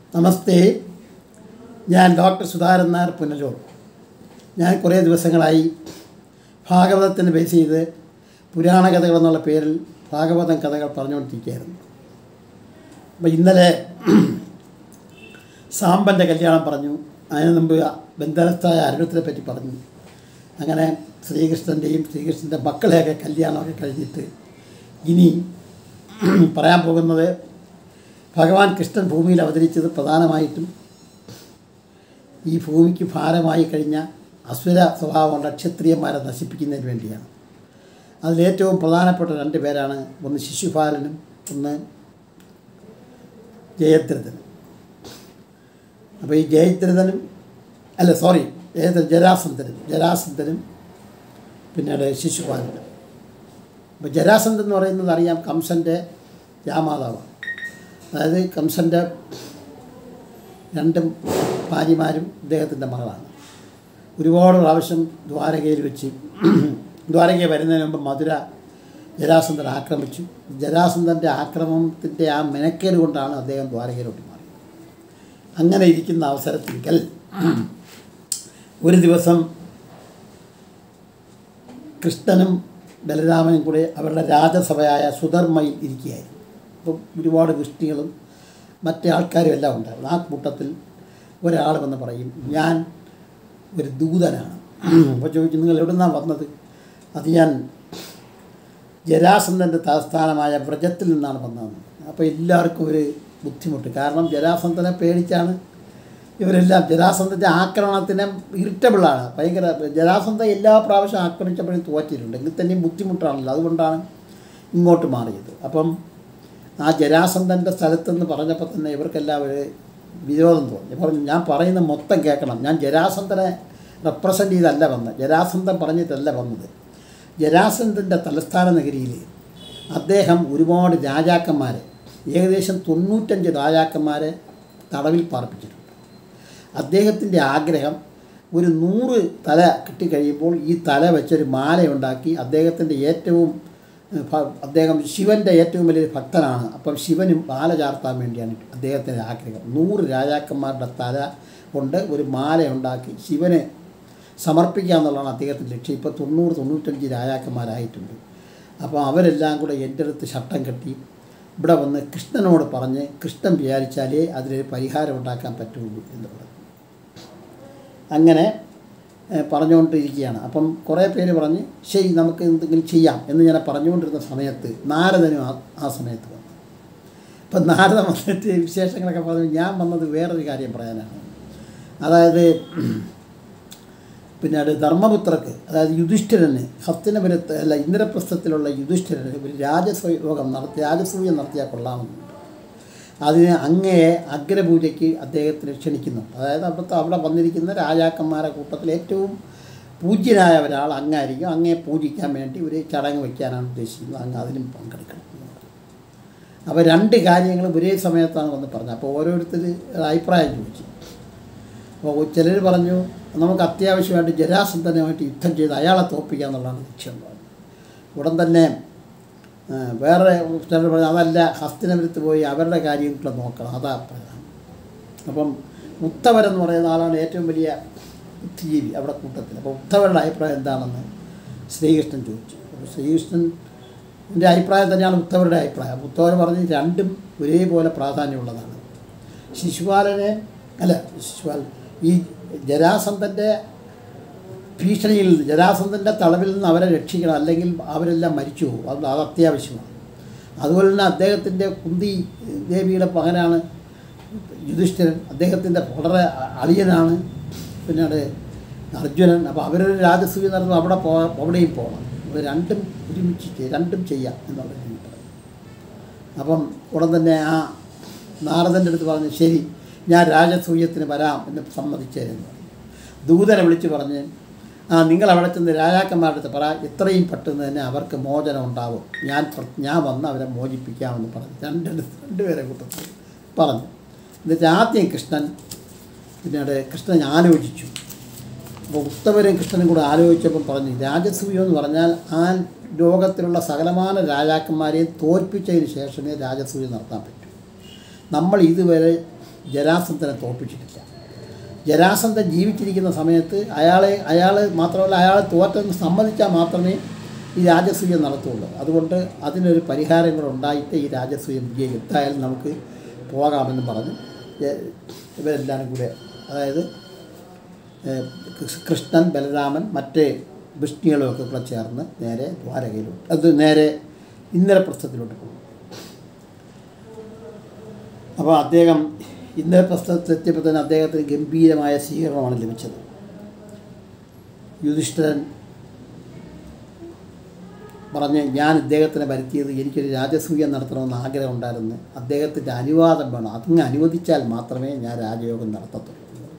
നമസ്തേ ഞാൻ ഡോക്ടർ സുധാകരൻ നായർ പുനലൂർ ഞാൻ കുറേ ദിവസങ്ങളായി ഭാഗവതത്തിന് ബേസ് ചെയ്ത് പുരാണ കഥകൾ എന്നുള്ള പേരിൽ ഭാഗവതം കഥകൾ പറഞ്ഞുകൊണ്ടിരിക്കുകയായിരുന്നു അപ്പോൾ ഇന്നലെ സാമ്പൻ്റെ കല്യാണം പറഞ്ഞു അതിന് മുമ്പ് ബന്ധനസ്ഥായ അരുണത്തിനെ പറ്റി പറഞ്ഞു അങ്ങനെ ശ്രീകൃഷ്ണൻ്റെയും ശ്രീകൃഷ്ണൻ്റെ മക്കളെയൊക്കെ കല്യാണമൊക്കെ കഴിഞ്ഞിട്ട് ഇനി പറയാൻ പോകുന്നത് ഭഗവാൻ കൃഷ്ണൻ ഭൂമിയിൽ അവതരിച്ചത് പ്രധാനമായിട്ടും ഈ ഭൂമിക്ക് ഭാരമായി കഴിഞ്ഞ അസുര സ്വഭാവമുള്ള ക്ഷത്രിയന്മാരെ നശിപ്പിക്കുന്നതിന് വേണ്ടിയാണ് അതിലേറ്റവും പ്രധാനപ്പെട്ട രണ്ട് പേരാണ് ഒന്ന് ശിശുപാലനും ഒന്ന് ജയദ്രഥനും അപ്പോൾ ഈ ജയദ്രഥനും അല്ല സോറി ജയദ്ര ജരാസന്ധനും ജരാസന്ധനും പിന്നീട് ശിശുപാലനും അപ്പോൾ ജരാസന്ധൻ എന്ന് പറയുന്നത് അറിയാം കംസൻ്റെ രാമാതാവാണ് അതായത് കംസൻ്റെ രണ്ടും ഭാര്യമാരും ഇദ്ദേഹത്തിൻ്റെ മകളാണ് ഒരുപാട് പ്രാവശ്യം ദ്വാരകയിൽ വെച്ച് ദ്വാരകയിൽ വരുന്നതിന് മുമ്പ് മധുര ജരാസന്ധൻ ആക്രമിച്ചു ജരാസന്ധൻ്റെ ആക്രമണത്തിൻ്റെ ആ മെനക്കേട് കൊണ്ടാണ് അദ്ദേഹം ദ്വാരകയിലോട്ട് മാറിയത് അങ്ങനെ ഇരിക്കുന്ന അവസരത്തിൽക്കൽ ഒരു ദിവസം കൃഷ്ണനും ബലരാമനും കൂടെ അവരുടെ രാജസഭയായ സുധർമ്മയിൽ ഇരിക്കുകയായിരുന്നു അപ്പം ഒരുപാട് വൃഷ്ടികളും മറ്റേ ആൾക്കാരും എല്ലാം ഉണ്ടായിരുന്നു ആ കൂട്ടത്തിൽ ഒരാൾ വന്ന് പറയും ഞാൻ ഒരു ദൂതനാണ് അപ്പോൾ ചോദിക്കും നിങ്ങൾ എവിടെ നിന്നാണ് വന്നത് അത് ഞാൻ ജരാസന്ധൻ്റെ തലസ്ഥാനമായ വ്രജത്തിൽ നിന്നാണ് വന്നതെന്ന് അപ്പോൾ എല്ലാവർക്കും ഒരു ബുദ്ധിമുട്ട് കാരണം ജരാസന്ധനെ പേടിച്ചാണ് ഇവരെല്ലാം ജരാസന്ധൻ്റെ ആക്രമണത്തിന് ഇറിറ്റബിളാണ് ഭയങ്കര ജരാസന്ധ എല്ലാ പ്രാവശ്യം ആക്രമിച്ചപ്പോഴും തോറ്റിട്ടുണ്ട് എങ്കിൽ തന്നെയും ബുദ്ധിമുട്ടാണല്ലോ അതുകൊണ്ടാണ് ഇങ്ങോട്ട് മാറിയത് അപ്പം ആ ജരാസന്ധൻ്റെ സ്ഥലത്തെന്ന് പറഞ്ഞപ്പോൾ തന്നെ ഇവർക്കെല്ലാം ഒരു വിരോധം തോന്നി പറഞ്ഞു ഞാൻ പറയുന്ന മൊത്തം കേൾക്കണം ഞാൻ ജരാസന്ധനെ റെപ്രസെൻ്റ് ചെയ്തല്ല വന്നത് ജരാസന്ധൻ പറഞ്ഞിട്ടല്ല വന്നത് ജരാസന്ധൻ്റെ തലസ്ഥാന നഗരിയിൽ അദ്ദേഹം ഒരുപാട് രാജാക്കന്മാരെ ഏകദേശം തൊണ്ണൂറ്റഞ്ച് രാജാക്കന്മാരെ തടവിൽ പാർപ്പിച്ചിട്ടുണ്ട് അദ്ദേഹത്തിൻ്റെ ആഗ്രഹം ഒരു നൂറ് തല കിട്ടിക്കഴിയുമ്പോൾ ഈ തല വെച്ചൊരു മാലയുണ്ടാക്കി അദ്ദേഹത്തിൻ്റെ ഏറ്റവും ഭ- അദ്ദേഹം ശിവൻ്റെ ഏറ്റവും വലിയൊരു ഭക്തനാണ് അപ്പം ശിവനും മാല ചാർത്താൻ വേണ്ടിയാണ് അദ്ദേഹത്തിൻ്റെ ആഗ്രഹം നൂറ് രാജാക്കന്മാരുടെ തല കൊണ്ട് ഒരു മാല ഉണ്ടാക്കി ശിവന് സമർപ്പിക്കുക എന്നുള്ളതാണ് അദ്ദേഹത്തിൻ്റെ ലക്ഷ്യം ഇപ്പോൾ തൊണ്ണൂറ് തൊണ്ണൂറ്റഞ്ച് രാജാക്കന്മാരായിട്ടുണ്ട് അപ്പോൾ അവരെല്ലാം കൂടെ എൻ്റെ അടുത്ത് ശട്ടം കെട്ടി ഇവിടെ വന്ന് കൃഷ്ണനോട് പറഞ്ഞ് കൃഷ്ണൻ വിചാരിച്ചാലേ അതിനൊരു പരിഹാരം ഉണ്ടാക്കാൻ പറ്റുള്ളൂ എന്ന് പറഞ്ഞു അങ്ങനെ ഏഹ്, പറഞ്ഞുകൊണ്ടിരിക്കുകയാണ് അപ്പം കുറേ പേര് പറഞ്ഞ് ശരി നമുക്ക് എന്തെങ്കിലും ചെയ്യാം എന്ന് ഞാൻ പറഞ്ഞുകൊണ്ടിരുന്ന സമയത്ത് നാരദനും ആ ആ സമയത്ത് വന്നു അപ്പം നാരദൻ വന്നിട്ട് വിശേഷങ്ങളൊക്കെ പറഞ്ഞു ഞാൻ വന്നത് വേറൊരു കാര്യം പറയാനാണ് അതായത് പിന്നീട് ധർമ്മപുത്രക്ക് അതായത് യുധിഷ്ഠിരന് ഹസ്തിനപുരത്ത് അല്ല ഇന്ദ്രപ്രസ്ഥത്തിലുള്ള യുധിഷ്ഠിരന് ഒരു രാജസയോഗം നടത്തി രാജസൂയം നടത്തിയാൽ കൊള്ളാമെന്നുണ്ട് അതിന് അങ്ങയെ അഗ്രപൂജയ്ക്ക് അദ്ദേഹത്തിന് ക്ഷണിക്കുന്നുണ്ട് അതായത് അവിടുത്തെ അവിടെ വന്നിരിക്കുന്ന രാജാക്കന്മാരുടെ കൂട്ടത്തിൽ ഏറ്റവും പൂജ്യനായ ഒരാൾ അങ്ങായിരിക്കും അങ്ങയെ പൂജിക്കാൻ വേണ്ടി ഒരു ചടങ്ങ് വയ്ക്കാനാണ് ഉദ്ദേശിക്കുന്നത് അങ്ങ് അതിനും പങ്കെടുക്കണം എന്ന് പറഞ്ഞു. അപ്പോൾ രണ്ട് കാര്യങ്ങൾ ഒരേ സമയത്താണ് വന്ന് പറഞ്ഞത് അപ്പോൾ ഓരോരുത്തർ അഭിപ്രായം ചോദിച്ചു അപ്പോൾ ചിലർ പറഞ്ഞു നമുക്ക് അത്യാവശ്യമായിട്ട് ജരാസന്ധനുമായിട്ട് യുദ്ധം ചെയ്ത് അയാളെ തോൽപ്പിക്കുക എന്നുള്ളതാണ് ലക്ഷ്യം എന്ന് പറഞ്ഞു ഉടൻ തന്നെ ആ, വേറെ ചിലർ പറഞ്ഞു അതല്ല ഹസ്തിനപുരത്ത് പോയി അവരുടെ കാര്യം കൂടെ നോക്കണം അതാ പ്രധാനം അപ്പം ഉത്തവരെന്ന് പറയുന്ന ആളാണ് ഏറ്റവും വലിയ ബുദ്ധിജീവി അവിടെ കൂട്ടത്തിൽ അപ്പോൾ ഉത്തവരുടെ അഭിപ്രായം എന്താണെന്ന് ശ്രീകൃഷ്ണൻ ചോദിച്ചു അപ്പോൾ ശ്രീകൃഷ്ണൻ്റെ അഭിപ്രായം തന്നെയാണ് ഉത്തവരുടെ അഭിപ്രായം ഉത്തവർ പറഞ്ഞ് രണ്ടും ഒരേപോലെ പ്രാധാന്യമുള്ളതാണ് ശിശുപാലനെ അല്ല ശിശുപാലൻ ഈ ജരാസന്ധൻ്റെ ഭീഷണിയിൽ നിന്ന് ജരാസന്ധൻ്റെ തളവിൽ നിന്ന് അവരെ രക്ഷിക്കണം അല്ലെങ്കിൽ അവരെല്ലാം മരിച്ചു പോകും അത് അത് അത്യാവശ്യമാണ് അതുപോലെ തന്നെ അദ്ദേഹത്തിൻ്റെ കുന്തി ദേവിയുടെ മകനാണ് യുധിഷ്ഠിരൻ അദ്ദേഹത്തിൻ്റെ വളരെ അളിയനാണ് പിന്നീട് അർജുനൻ അപ്പോൾ അവരൊരു രാജസൂയ നടന്നു അവിടെ പോ അവിടെയും പോകണം അത് രണ്ടും ഒരുമിച്ച് ചെയ്യ- രണ്ടും ചെയ്യാം എന്നുള്ള രീതിയിൽ പറയും അപ്പം ഉടൻ തന്നെ ആ നാരദൻ്റെ അടുത്ത് പറഞ്ഞു ശരി ഞാൻ രാജസൂയത്തിന് വരാം എന്ന് സമ്മതിച്ചേരെന്ന് പറഞ്ഞു ദൂതനെ വിളിച്ച് പറഞ്ഞ് ആ നിങ്ങൾ അവിടെ ചെന്ന് രാജാക്കന്മാരുടെ അടുത്ത് പറ എത്രയും പെട്ടെന്ന് തന്നെ അവർക്ക് മോചനം ഉണ്ടാവും ഞാൻ പ്ര- ഞാൻ വന്ന് അവരെ മോചിപ്പിക്കാമെന്ന് പറഞ്ഞു രണ്ട് രണ്ടുപേരെ കൂട്ടത്തിൽ പറഞ്ഞു എന്നിട്ട് ആദ്യം കൃഷ്ണൻ പിന്നീട് കൃഷ്ണൻ ആലോചിച്ചു അപ്പോൾ ഉത്തമരും കൃഷ്ണനും കൂടെ ആലോചിച്ചപ്പം പറഞ്ഞു രാജസൂയം എന്ന് പറഞ്ഞാൽ ആ ലോകത്തിലുള്ള സകലമാന രാജാക്കന്മാരെയും തോൽപ്പിച്ചതിന് ശേഷമേ രാജസൂയം നടത്താൻ പറ്റൂ നമ്മൾ ഇതുവരെ ജരാസന്ധനെ തോൽപ്പിച്ചിട്ടില്ല ജരാസന്ധൻ ജീവിച്ചിരിക്കുന്ന സമയത്ത് അയാളെ അയാൾ മാത്രമല്ല അയാളെ തോറ്റെന്ന് സമ്മതിച്ചാൽ മാത്രമേ ഈ രാജസൂയം നടത്തുള്ളൂ അതുകൊണ്ട് അതിനൊരു പരിഹാരം കൂടെ ഉണ്ടായിട്ട് ഈ രാജസൂയം വിജയം എന്തായാലും നമുക്ക് പോകാമെന്ന് പറഞ്ഞു ഏ, ഇവരെല്ലാവരും കൂടെ അതായത് ഏ, കൃ- കൃഷ്ണൻ ബലരാമൻ മറ്റേ വിഷ്ണുകളുമൊക്കെ കൂടെ ചേർന്ന് നേരെ ദ്വാരകയിലോട്ട് അത് നേരെ ഇന്ദ്രപ്രസ്ഥത്തിലോട്ട് പോകും അപ്പോൾ അദ്ദേഹം ഇന്ദ്രപ്രസ്ഥത്തെത്തിയപ്പോൾ തന്നെ അദ്ദേഹത്തിന് ഗംഭീരമായ സ്വീകരണമാണ് ലഭിച്ചത് യുധിഷ്ഠിരൻ പറഞ്ഞ് ഞാൻ ഇദ്ദേഹത്തിനെ വരുത്തിയത് എനിക്കൊരു രാജസൂയം നടത്തണമെന്ന് ആഗ്രഹം ഉണ്ടായിരുന്നു അദ്ദേഹത്തിൻ്റെ അനുവാദം വേണം അതങ്ങ് അനുവദിച്ചാൽ മാത്രമേ ഞാൻ രാജയോഗം നടത്തത്തുള്ളൂ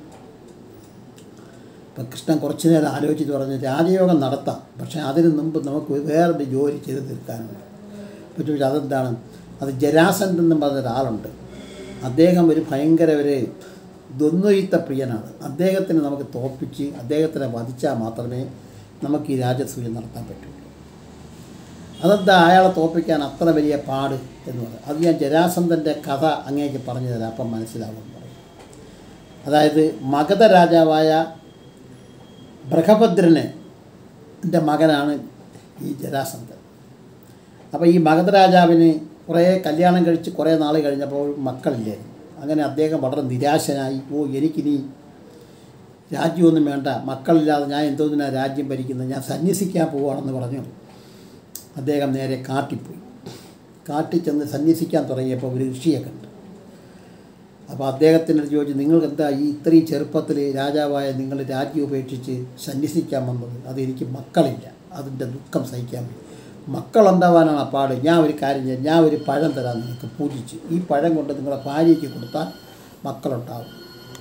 അപ്പം കൃഷ്ണൻ കുറച്ചു നേരം ആലോചിച്ചിട്ട് പറഞ്ഞു രാജയോഗം നടത്താം പക്ഷേ അതിന് മുമ്പ് നമുക്ക് വേറൊരു ജോലി ചെയ്ത് തീർക്കാനുണ്ട് അപ്പോൾ ചോദിച്ചു അതെന്താണ് അത് ജരാസന്ധൻ എന്ന് പറഞ്ഞ ഒരാളുണ്ട് അദ്ദേഹം ഒരു ഭയങ്കര ഒരു ദ്വന്ദ്വയുത്ത പ്രിയനാണ് അദ്ദേഹത്തിന് നമുക്ക് തോൽപ്പിച്ച് അദ്ദേഹത്തിനെ വധിച്ചാൽ മാത്രമേ നമുക്ക് ഈ രാജസൂയം നടത്താൻ പറ്റുള്ളൂ അതെന്താ അയാളെ തോൽപ്പിക്കാൻ അത്ര വലിയ പാട് എന്ന് പറയും അത് ഞാൻ ജരാസന്ധൻ്റെ കഥ അങ്ങേക്ക് പറഞ്ഞു തരാം അപ്പം മനസ്സിലാവുമെന്ന് പറയും അതായത് മഗധ രാജാവായ ബൃഹഭദ്രന് എൻ്റെ മകനാണ് ഈ ജരാസന്ധൻ അപ്പോൾ ഈ മഗധ രാജാവിന് കുറേ കല്യാണം കഴിച്ച് കുറേ നാൾ കഴിഞ്ഞപ്പോൾ മക്കളില്ലായിരുന്നു അങ്ങനെ അദ്ദേഹം വളരെ നിരാശനായി ഓ എനിക്കിനി രാജ്യമൊന്നും വേണ്ട മക്കളില്ലാതെ ഞാൻ എന്തോന്നിനാ രാജ്യം ഭരിക്കുന്നത് ഞാൻ സന്യസിക്കാൻ പോവുകയാണെന്ന് പറഞ്ഞു അദ്ദേഹം നേരെ കാട്ടിപ്പോയി കാട്ടിൽ ചെന്ന് സന്യസിക്കാൻ തുടങ്ങിയപ്പോൾ ഒരു ഋഷിയെ കണ്ടു അപ്പോൾ അദ്ദേഹത്തിനോട് ചോദിച്ചു നിങ്ങൾക്ക് എന്താ ഈ ഇത്രയും ചെറുപ്പത്തിൽ രാജാവായ നിങ്ങൾ രാജ്യം ഉപേക്ഷിച്ച് സന്യസിക്കാൻ വന്നത് അത് എനിക്ക് മക്കളില്ല അതിൻ്റെ ദുഃഖം സഹിക്കാൻ വയ്യ മക്കളുണ്ടാവാനാണ് പാട് ഞാൻ ഒരു കാര്യം ചെയ്യാം ഞാൻ ഒരു പഴം തരാം നിങ്ങൾക്ക് പൂജിച്ച് ഈ പഴം കൊണ്ട് നിങ്ങളെ ഭാര്യയ്ക്ക് കൊടുത്താൽ മക്കളുണ്ടാവും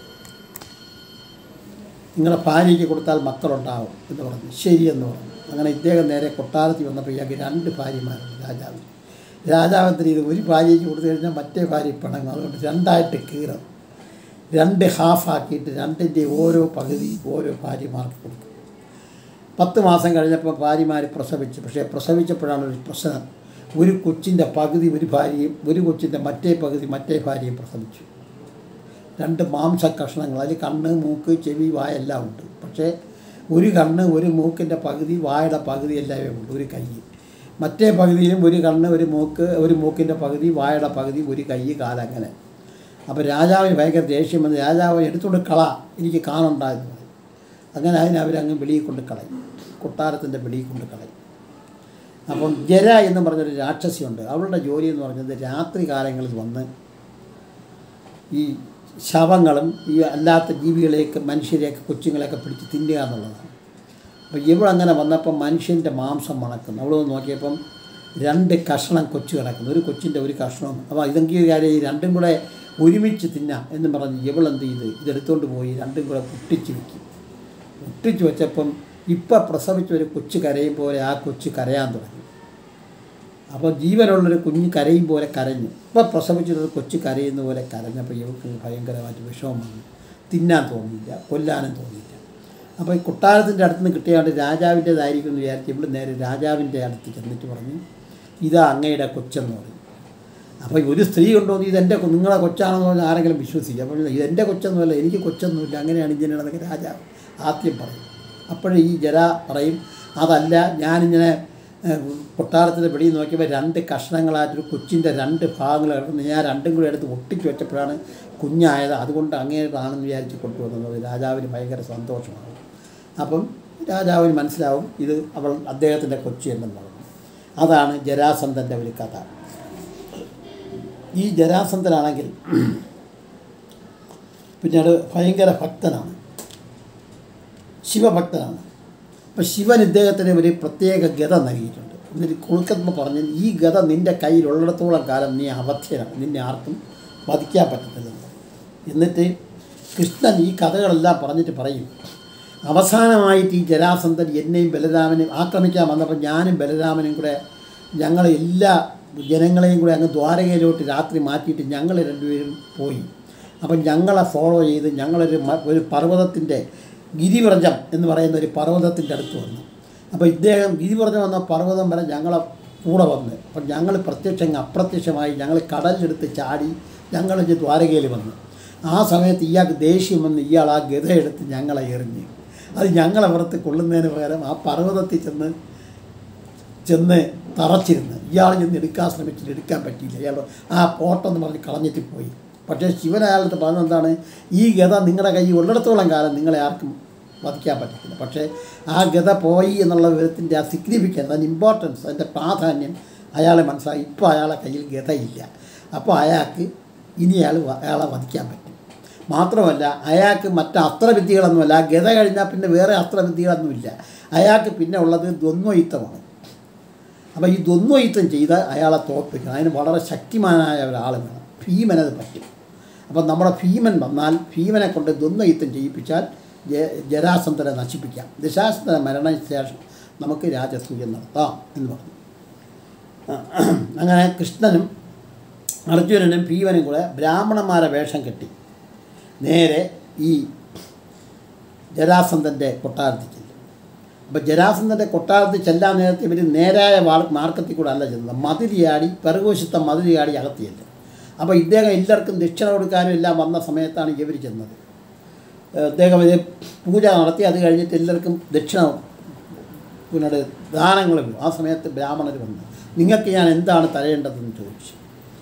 നിങ്ങളെ ഭാര്യയ്ക്ക് കൊടുത്താൽ മക്കളുണ്ടാവും എന്ന് പറഞ്ഞു ശരിയെന്ന് പറഞ്ഞു അങ്ങനെ ഇദ്ദേഹം നേരെ കൊട്ടാരത്തിൽ വന്നപ്പോൾ ഇയാൾക്ക് രണ്ട് ഭാര്യമാരുണ്ട് രാജാവിന് രാജാവത്തിന് ഇത് ഒരു ഭാര്യയ്ക്ക് കൊടുത്തു കഴിഞ്ഞാൽ മറ്റേ ഭാര്യ പിണങ്ങും അതുകൊണ്ട് രണ്ടായിട്ട് കീറും രണ്ട് ഹാഫാക്കിയിട്ട് രണ്ടിൻ്റെ ഓരോ പകുതി ഓരോ ഭാര്യമാർക്ക് കൊടുക്കും പത്ത് മാസം കഴിഞ്ഞപ്പോൾ ഭാര്യമാർ പ്രസവിച്ചു പക്ഷേ പ്രസവിച്ചപ്പോഴാണ് ഒരു പ്രശ്നം ഒരു കൊച്ചിൻ്റെ പകുതി ഒരു ഭാര്യയും ഒരു കൊച്ചിൻ്റെ മറ്റേ പകുതി മറ്റേ ഭാര്യയും പ്രസവിച്ചു രണ്ട് മാംസ കഷ്ണങ്ങൾ അതിൽ കണ്ണ് മൂക്ക് ചെവി വായ എല്ലാം ഉണ്ട് പക്ഷേ ഒരു കണ്ണ് ഒരു മൂക്കിൻ്റെ പകുതി വായുടെ പകുതി എല്ലാവേ ഉണ്ട് ഒരു കൈ മറ്റേ പകുതിയിലും ഒരു കണ്ണ് ഒരു മൂക്ക് ഒരു മൂക്കിൻ്റെ പകുതി വായുടെ പകുതി ഒരു കൈ കാലങ്ങനെ അപ്പോൾ രാജാവിന് ഭയങ്കര ദേഷ്യം വന്ന് രാജാവ് എടുത്തുകൊണ്ട് കള എനിക്ക് കാണണ്ടായെന്ന് പറയും അങ്ങനെ അതിനെ അവരങ്ങ് വെളിയിൽ കൊണ്ട് കളയും കൊട്ടാരത്തിൻ്റെ വെളിയിൽ കൊണ്ട് കളയും അപ്പം ജര എന്ന് പറഞ്ഞൊരു രാക്ഷസിയുണ്ട് അവളുടെ ജോലി എന്ന് പറഞ്ഞത് രാത്രി കാലങ്ങളിൽ വന്ന് ഈ ശവങ്ങളും ഈ അല്ലാത്ത ജീവികളെയൊക്കെ മനുഷ്യരെയൊക്കെ കൊച്ചുങ്ങളെയൊക്കെ പിടിച്ച് തിന്നുക എന്നുള്ളതാണ് അപ്പോൾ ഇവളങ്ങനെ വന്നപ്പോൾ മനുഷ്യൻ്റെ മാംസം മണക്കുന്നു അവൾ നോക്കിയപ്പം രണ്ട് കഷ്ണം കൊച്ചു കിടക്കുന്നു ഒരു കൊച്ചിൻ്റെ ഒരു കഷ്ണവും അപ്പോൾ ഇതെങ്കിൽ കാര്യം ഈ രണ്ടും കൂടെ ഒരുമിച്ച് തിന്നാം എന്ന് പറഞ്ഞ് ഇവളെന്ത് ചെയ്ത് ഇതെടുത്തുകൊണ്ട് പോയി രണ്ടും കൂടെ പൊട്ടിച്ച് വയ്ക്കും പൊട്ടിച്ച് വെച്ചപ്പം ഇപ്പം പ്രസവിച്ച ഒരു കൊച്ചു കരയും പോലെ ആ കൊച്ചു കരയാൻ തുടങ്ങി അപ്പോൾ ജീവനുള്ളൊരു കുഞ്ഞ് കരയും പോലെ കരഞ്ഞു ഇപ്പം പ്രസവിച്ചിട്ടൊരു കൊച്ചു കരയുന്ന പോലെ കരഞ്ഞപ്പോൾ ഇവൾക്ക് ഭയങ്കരമായിട്ട് വിഷമം വന്നു തിന്നാൻ തോന്നിയില്ല കൊല്ലാനും തോന്നിയില്ല അപ്പോൾ ഈ കൊട്ടാരത്തിൻ്റെ അടുത്ത് നിന്ന് കിട്ടിയാണ്ട് രാജാവിൻ്റേതായിരിക്കും എന്ന് വിചാരിച്ച് ഇവിടെ നേരെ രാജാവിൻ്റെ അടുത്ത് ചെന്നിട്ട് പറഞ്ഞു ഇതാ അങ്ങയുടെ കൊച്ചെന്ന് പറഞ്ഞു അപ്പോൾ ഒരു സ്ത്രീ കൊണ്ടുവന്ന് ഇതെൻ്റെ കൊ- നിങ്ങളെ കൊച്ചാണെന്ന് പറഞ്ഞാൽ ആരെങ്കിലും വിശ്വസിക്കും അപ്പോൾ ഇതെൻ്റെ കൊച്ചൊന്നുമല്ല എനിക്ക് കൊച്ചൊന്നുമില്ല അങ്ങനെയാണ് ഇങ്ങനെയാണെന്നൊക്കെ രാജാവ് ആദ്യം പറയും അപ്പോഴേ ഈ ജര പറയും അതല്ല ഞാനിങ്ങനെ ഏഹ്, കൊട്ടാരത്തിൻ്റെ വെളിയിൽ നോക്കിയപ്പോൾ രണ്ട് കഷ്ണങ്ങളായിട്ടൊരു കൊച്ചിൻ്റെ രണ്ട് ഭാഗങ്ങൾ കിടക്കുന്നു ഞാൻ രണ്ടും കൂടി എടുത്ത് ഒട്ടിച്ച് വെച്ചപ്പോഴാണ് കുഞ്ഞായത് അതുകൊണ്ട് അങ്ങേതാണെന്ന് വിചാരിച്ച് കൊണ്ടുവന്നത് രാജാവിന് ഭയങ്കര സന്തോഷമാണ് അപ്പം രാജാവിന് മനസ്സിലാവും ഇത് അവൾ അദ്ദേഹത്തിൻ്റെ കൊച്ചി എന്നുള്ളത് അതാണ് ജരാസന്ധൻ്റെ ഒരു കഥ ഈ ജരാസന്ധനാണെങ്കിൽ പിന്നീട് ഭയങ്കര ഭക്തനാണ് ശിവഭക്തനാണ് അപ്പം ശിവൻ ഇദ്ദേഹത്തിന് ഒരു പ്രത്യേക ഗത നൽകിയിട്ടുണ്ട് എന്നിട്ട് കുളുക്കത്മ പറഞ്ഞ് ഈ ഗത നിൻ്റെ കയ്യിലുള്ളിടത്തോളം കാലം നീ അവധ്യനാണ് നിന്നെ ആർക്കും വധിക്കാൻ പറ്റത്തില്ലെന്ന് എന്നിട്ട് കൃഷ്ണൻ ഈ കഥകളെല്ലാം പറഞ്ഞിട്ട് പറയും അവസാനമായിട്ട് ഈ ജരാസന്ധൻ എന്നെയും ബലരാമനെയും ആക്രമിക്കാൻ വന്നപ്പോൾ ഞാനും ബലരാമനും കൂടെ ഞങ്ങൾ എല്ലാ ജനങ്ങളെയും കൂടെ അങ്ങ് ദ്വാരകയിലോട്ട് രാത്രി മാറ്റിയിട്ട് ഞങ്ങൾ രണ്ടുപേരും പോയി അപ്പം ഞങ്ങളെ ഫോളോ ചെയ്ത് ഞങ്ങളൊരു മ- ഒരു പർവ്വതത്തിൻ്റെ ഗിരിവ്രജം എന്ന് പറയുന്ന ഒരു പർവ്വതത്തിൻ്റെ അടുത്ത് വന്നു അപ്പോൾ ഇദ്ദേഹം ഗിരിവ്രജം എന്ന പർവ്വതം വരെ ഞങ്ങളെ കൂടെ വന്ന് അപ്പം ഞങ്ങൾ പ്രത്യക്ഷം അപ്രത്യക്ഷമായി ഞങ്ങൾ കടലിലെടുത്ത് ചാടി ഞങ്ങൾ ദ്വാരകയിൽ വന്നു ആ സമയത്ത് ഇയാൾക്ക് ദേഷ്യം വന്ന് ഇയാൾ ആ ഗത എടുത്ത് ഞങ്ങളെ എറിഞ്ഞ് അത് ഞങ്ങളെ പുറത്ത് കൊള്ളുന്നതിന് പകരം ആ പർവ്വതത്തിൽ ചെന്ന് ചെന്ന് തറച്ചിരുന്ന് ഇയാൾ ചെന്ന് എടുക്കാൻ ശ്രമിച്ചിട്ട് എടുക്കാൻ പറ്റിയില്ല ഇയാൾ ആ പോട്ടെന്ന് പറഞ്ഞ് കളഞ്ഞിട്ട് പോയി പക്ഷേ ശിവൻ അയാളുടെ പറഞ്ഞത് എന്താണ് ഈ ഗത നിങ്ങളുടെ കൈ ഉള്ളിടത്തോളം കാലം നിങ്ങളെ ആർക്കും വധിക്കാൻ പറ്റത്തില്ല പക്ഷേ ആ ഗത പോയി എന്നുള്ള വിവരത്തിൻ്റെ ആ സിഗ്നിഫിക്കൻസ് അതിൻ്റെ ഇമ്പോർട്ടൻസ് അതിൻ്റെ പ്രാധാന്യം അയാളെ മനസ്സിലായി ഇപ്പോൾ അയാളെ കയ്യിൽ ഗതയില്ല അപ്പോൾ അയാൾക്ക് ഇനി അയാൾ വ- അയാളെ വധിക്കാൻ പറ്റും മാത്രമല്ല അയാൾക്ക് മറ്റ് അസ്ത്രവിദ്യകളൊന്നുമല്ല ആ ഗത കഴിഞ്ഞാൽ പിന്നെ വേറെ അസ്ത്രവിദ്യകളൊന്നുമില്ല അയാൾക്ക് പിന്നെ ഉള്ളത് ദ്വന്ദ്വയുദ്ധമാണ് അപ്പോൾ ഈ ദ്വന്ദ്വയുദ്ധം ചെയ്ത് അയാളെ തോൽപ്പിക്കണം അതിന് വളരെ ശക്തിമാനായ ഒരാൾ വേണം ഭീമനത് പറ്റും അപ്പം നമ്മുടെ ഭീമൻ വന്നാൽ ഭീമനെ കൊണ്ട് ദ്വന്ദ്വയുദ്ധം ചെയ്യിപ്പിച്ചാൽ ജ- ജരാസന്ധനെ നശിപ്പിക്കാം ദശാസന്ധന മരണത്തിന് ശേഷം നമുക്ക് രാജസൂയം നടത്താം എന്ന് പറഞ്ഞു അങ്ങനെ കൃഷ്ണനും അർജുനനും ഭീമനും കൂടെ ബ്രാഹ്മണന്മാരെ വേഷം കെട്ടി നേരെ ഈ ജരാസന്ധൻ്റെ കൊട്ടാരത്തിൽ ചെല്ലും അപ്പോൾ ജരാസന്ധൻ്റെ കൊട്ടാരത്തിൽ ചെല്ലാൻ നേരത്തെ ഇവർ നേരായ വാൾ മാർക്കത്തിൽ കൂടെ അല്ല ചെന്നത് മതിലിയാടി പിറകുവശത്തെ മതിലിയാടി അകത്ത് ചെല്ലും അപ്പോൾ ഇദ്ദേഹം എല്ലാവർക്കും ദക്ഷിണ കൊടുക്കാനും എല്ലാം വന്ന സമയത്താണ് ഇവർ ചെന്നത് ഏഹ് അദ്ദേഹം ഇത് പൂജ നടത്തി അത് കഴിഞ്ഞിട്ട് എല്ലാവർക്കും ദക്ഷിണ പിന്നീട് ദാനങ്ങൾ വരും ആ സമയത്ത് ബ്രാഹ്മണർ വന്നു നിങ്ങൾക്ക് ഞാൻ എന്താണ് തരേണ്ടതെന്ന് ചോദിച്ചു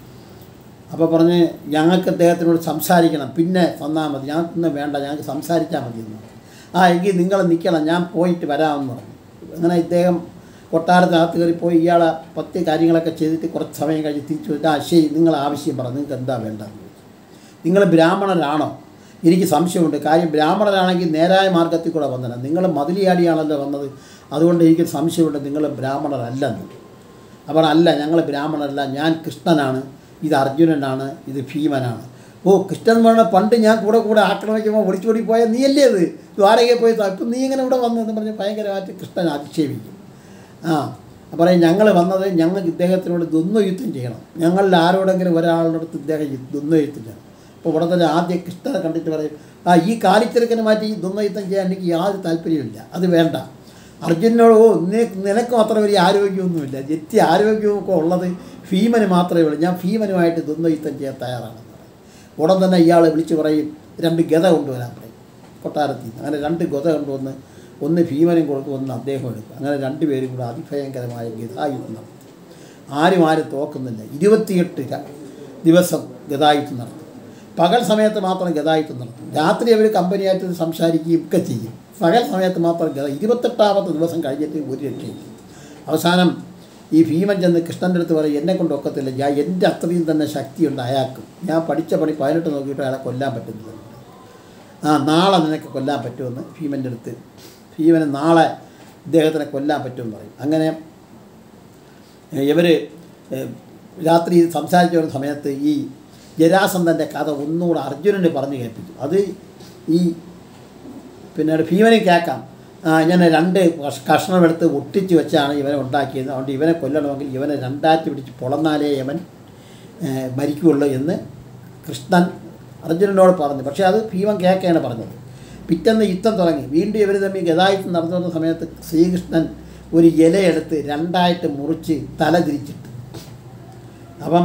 അപ്പോൾ പറഞ്ഞ് ഞങ്ങൾക്ക് അദ്ദേഹത്തിനോട് സംസാരിക്കണം പിന്നെ തന്നാൽ മതി ഞങ്ങൾക്കൊന്നും വേണ്ട ഞങ്ങൾക്ക് സംസാരിച്ചാൽ മതി എന്ന് പറഞ്ഞു ആ എങ്കിൽ നിങ്ങൾ നിൽക്കണം ഞാൻ പോയിട്ട് വരാമെന്ന് പറഞ്ഞു അങ്ങനെ ഇദ്ദേഹം കൊട്ടാരത്തിനകത്ത് കയറി പോയി ഇയാളെ പത്ത് കാര്യങ്ങളൊക്കെ ചെയ്തിട്ട് കുറച്ച് സമയം കഴിഞ്ഞ് തിരിച്ചു വന്നിട്ട് ആ ശരി നിങ്ങൾ ആവശ്യം പറ നിങ്ങൾക്ക് എന്താ വേണ്ടതെന്ന് ചോദിച്ചു നിങ്ങൾ ബ്രാഹ്മണരാണോ എനിക്ക് സംശയമുണ്ട് കാര്യം ബ്രാഹ്മണരാണെങ്കിൽ നേരായ മാർഗത്തിൽ കൂടെ വന്നത് നിങ്ങൾ മതിലിയാടിയാണല്ലോ വന്നത് അതുകൊണ്ട് എനിക്ക് സംശയമുണ്ട് നിങ്ങൾ ബ്രാഹ്മണരല്ലെന്ന് അവർ അല്ല ഞങ്ങൾ ബ്രാഹ്മണരല്ല ഞാൻ കൃഷ്ണനാണ് ഇത് അർജുനനാണ് ഇത് ഭീമനാണ് ഓ കൃഷ്ണൻ പറഞ്ഞ പണ്ട് ഞാൻ കൂടെ കൂടെ ആക്രമിക്കുമ്പോൾ ഒളിച്ചോടി പോയ നീയല്ലേ ഇത് ദ്വാരകയിൽ പോയി ഇപ്പം നീ ഇങ്ങനെ ഇവിടെ വന്നതെന്ന് പറഞ്ഞ് ഭയങ്കരമായിട്ട് കൃഷ്ണൻ അധിക്ഷേപിക്കും ആ അപ്പോൾ പറയും ഞങ്ങൾ വന്നത് ഞങ്ങൾക്ക് ഇദ്ദേഹത്തിനോട് ദ്വന്ദ്വയുദ്ധം ചെയ്യണം ഞങ്ങളിൽ ആരോടെങ്കിലും ഒരാളുടെ അടുത്ത് ഇദ്ദേഹം യു- ദ്വന്ദ്വയുദ്ധം ചെയ്യണം അപ്പോൾ ഇവിടെ തന്നെ ആദ്യം കൃഷ്ണനെ കണ്ടിട്ട് പറയും ആ ഈ കാലിച്ചെറുക്കനെ മാറ്റി ഈ ദ്വന്ദ്വയുദ്ധം ചെയ്യാൻ എനിക്ക് യാതൊരു താല്പര്യമില്ല അത് വേണ്ട അർജുനോട് ഓ നി- നിനക്ക് മാത്രം വലിയ ആരോഗ്യമൊന്നുമില്ല ജെറ്റി ആരോഗ്യമൊക്കെ ഉള്ളത് ഭീമന് മാത്രമേ ഉള്ളൂ ഞാൻ ഭീമനുമായിട്ട് ദ്വന്ദ്വയുദ്ധം ചെയ്യാൻ തയ്യാറാണെന്ന് പറയും ഉടൻ തന്നെ ഇയാളെ വിളിച്ച് പറയും രണ്ട് ഗത കൊണ്ടുവരാൻ പറയും കൊട്ടാരത്തിൽ നിന്ന് അങ്ങനെ രണ്ട് ഗത കൊണ്ടുവന്ന് ഒന്ന് ഭീമനും കൊടുക്കും ഒന്ന് അദ്ദേഹം എടുക്കും അങ്ങനെ രണ്ടുപേരും കൂടെ അതിഭയങ്കരമായ ഗതായുദ്ധം നടത്തി ആരും ആരും തോക്കുന്നില്ല ഇരുപത്തിയെട്ട് ര- ദിവസം ഗതായുദ്ധം നടത്തും പകൽ സമയത്ത് മാത്രം ഗതായുദ്ധം നടത്തും രാത്രി അവർ കമ്പനിയായിട്ട് സംസാരിക്കുകയും ഒക്കെ ചെയ്യും പകൽ സമയത്ത് മാത്രം ഗത ഇരുപത്തെട്ടാമത്തെ ദിവസം കഴിഞ്ഞിട്ട് ഒരു രക്ഷയില്ല അവസാനം ഈ ഭീമൻ ചെന്ന് കൃഷ്ണൻ്റെ അടുത്ത് പറയും എന്നെ കൊണ്ട് ഒക്കത്തില്ല ഞാൻ എൻ്റെ അത്രയും തന്നെ ശക്തിയുണ്ട് അയാൾക്കും ഞാൻ പഠിച്ച പണി പതിനെട്ട് നോക്കിയിട്ട് അയാളെ കൊല്ലാൻ പറ്റുന്നില്ല ആ നാളെ നിനക്ക് കൊല്ലാൻ പറ്റുമെന്ന് ഭീമൻ്റെ അടുത്ത് ഭീമന് നാളെ ഇദ്ദേഹത്തിനെ കൊല്ലാൻ പറ്റുമെന്ന് പറയും അങ്ങനെ ഇവർ രാത്രി സംസാരിച്ച ഒരു സമയത്ത് ഈ ജരാസന്ധൻ്റെ കഥ ഒന്നുകൂടെ അർജുനന് പറഞ്ഞു കേൾപ്പിച്ചു അത് ഈ പിന്നീട് ഭീമനെ കേൾക്കാം ആ, ഇങ്ങനെ രണ്ട് കഷ്- കഷ്ണമെടുത്ത് ഒട്ടിച്ച് വെച്ചാണ് ഇവനെ ഉണ്ടാക്കിയത് അതുകൊണ്ട് ഇവനെ കൊല്ലണമെങ്കിൽ ഇവനെ രണ്ടാറ്റി പിടിച്ച് പൊളന്നാലേ ഇവൻ ഏ, മരിക്കുകയുള്ളൂ എന്ന് കൃഷ്ണൻ അർജുനനോട് പറഞ്ഞു പക്ഷേ അത് ഭീമൻ കേൾക്കുകയാണ് പറഞ്ഞത് പിറ്റേന്ന് യുദ്ധം തുടങ്ങി വീണ്ടും ഇവർ തമ്മിൽ ഗതായുദ്ധം നടന്നു വന്ന സമയത്ത് ശ്രീകൃഷ്ണൻ ഒരു ഇലയെടുത്ത് രണ്ടായിട്ട് മുറിച്ച് തല തിരിച്ചിട്ട് അപ്പം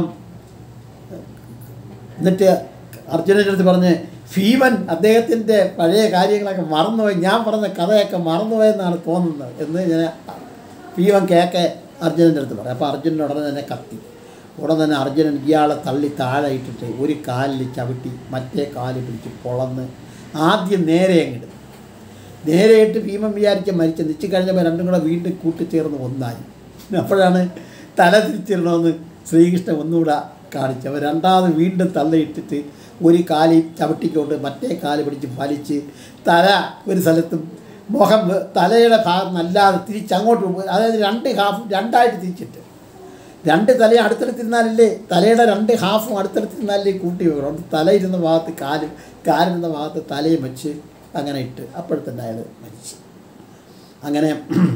എന്നിട്ട് അർജുനൻ്റെ അടുത്ത് പറഞ്ഞ് ഭീമൻ അദ്ദേഹത്തിൻ്റെ പഴയ കാര്യങ്ങളൊക്കെ മറന്നുപോയി ഞാൻ പറഞ്ഞ കഥയൊക്കെ മറന്നുപോയെന്നാണ് തോന്നുന്നത് എന്ന് ഞാൻ ഭീമൻ കേക്കെ അർജുനൻ്റെ അടുത്ത് പറയും അപ്പോൾ അർജുനൻ ഉടനെ തന്നെ കത്തി ഉടനെ തന്നെ അർജുനൻ ഇയാളെ തള്ളി താഴെ ഇട്ടിട്ട് ഒരു കാലിൽ ചവിട്ടി മറ്റേ കാല് പിടിച്ച് പൊളന്ന് ആദ്യം നേരെ അങ്ങിടും നേരെ ഇട്ട് ഭീമൻ വിചാരിച്ച മരിച്ച നിശ്ചി കഴിഞ്ഞപ്പോൾ രണ്ടും കൂടെ വീണ്ടും കൂട്ടിച്ചേർന്ന് ഒന്നായി അപ്പോഴാണ് തല തിരിച്ചിടണമെന്ന് ശ്രീകൃഷ്ണൻ ഒന്നുകൂടെ കാണിച്ചു അപ്പോൾ രണ്ടാമത് വീണ്ടും തള്ളയിട്ടിട്ട് ഒരു കാലി ചവിട്ടിക്കൊണ്ട് മറ്റേ കാല് പിടിച്ച് വലിച്ച് തല ഒരു സ്ഥലത്തും മുഖം വെ- തലയുടെ ഭാഗം അല്ലാതെ തിരിച്ചങ്ങോട്ട് പോകും. അതായത് രണ്ട് ഹാഫ് രണ്ടായിട്ട് തിരിച്ചിട്ട് രണ്ട് തലയും അടുത്തടുത്തിരുന്നാലല്ലേ തലയുടെ രണ്ട് ഹാഫും അടുത്തടുത്തിരുന്നാലേ കൂട്ടി വെക്കണം അതുകൊണ്ട് തല ഇരുന്ന ഭാഗത്ത് കാലും കാലിരുന്ന ഭാഗത്ത് തലയും വെച്ച് അങ്ങനെ ഇട്ട് അപ്പോഴത്തന്നെ അയാൾ മരിച്ചു അങ്ങനെ